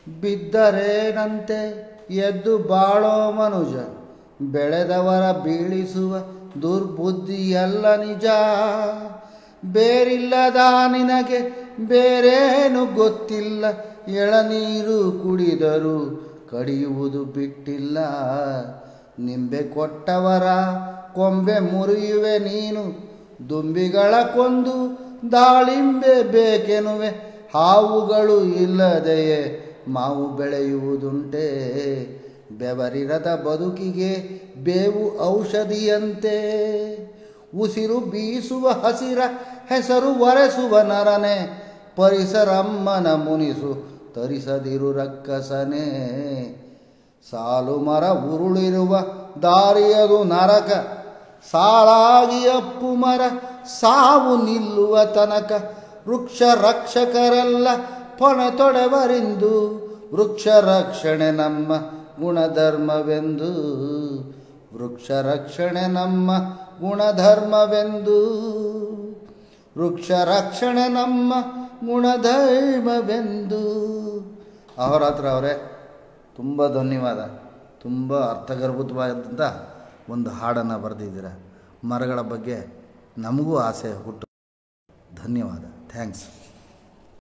ಬಿದ್ದರೇನಂತೆ ಎದ್ದು ಬಾಳೋ ಮನುಜ ಬೆಳೆದವರ ಬೀಳಿಸುವ ದುರ್ಬುದ್ಧಿಯಲ್ಲ ನಿಜ ಬೇರಿಲ್ಲದ ನಿನಗೆ ಬೇರೇನು ಗೊತ್ತಿಲ್ಲ ಎಳನೀರು ಕುಡಿದರೂ ಕಡಿಯುವುದು ಬಿಟ್ಟಿಲ್ಲ ನಿಂಬೆ ಕೊಟ್ಟವರ ಕೊಂಬೆ ಮುರಿಯುವೆ ನೀನು ದುಂಬಿಗಳ ಕೊಂದು ದಾಳಿಂಬೆ ಬೇಕೆನುವೆ ಹಾವುಗಳು ಇಲ್ಲದೆಯೇ ಮಾವು ಬೆಳೆಯುವುದುಂಟೆ ಬೆವರಿರದ ಬದುಕಿಗೆ ಬೇವು ಔಷಧಿಯಂತೆ ಉಸಿರು ಬೀಸುವ ಹಸಿರ ಹೆಸರು ಒರೆಸುವ ನರನೆ ಪರಿಸರಮ್ಮನ ಮುನಿಸು ತರಿಸದಿರು ರಕ್ಕಸನೆ ಸಾಲು ಮರ ಉರುಳಿರುವ ದಾರಿಯದು ನರಕ ಸಾಳಾಗಿ ಅಪ್ಪು ಮರ ಸಾವು ನಿಲ್ಲುವ ತನಕ ವೃಕ್ಷ ರಕ್ಷಕರೆಲ್ಲ ಪೊಣೆ ತೊಡೆವರಿಂದು ವೃಕ್ಷ ರಕ್ಷಣೆ ನಮ್ಮ ಗುಣಧರ್ಮವೆಂದು ವೃಕ್ಷ ರಕ್ಷಣೆ ನಮ್ಮ ಗುಣಧರ್ಮವೆಂದು ವೃಕ್ಷ ರಕ್ಷಣೆ ನಮ್ಮ ಗುಣಧರ್ಮವೆಂದು ಅಹೋರಾತ್ರ ಅವರೇ ತುಂಬ ಧನ್ಯವಾದ ತುಂಬ ಅರ್ಥಗರ್ಭಿತವಾದಂಥ ಒಂದು ಹಾಡನ್ನು ಬರೆದಿದ್ದೀರ ಮರಗಳ ಬಗ್ಗೆ ನಮಗೂ ಆಸೆ ಹುಟ್ಟು ಧನ್ಯವಾದ ಥ್ಯಾಂಕ್ಸ್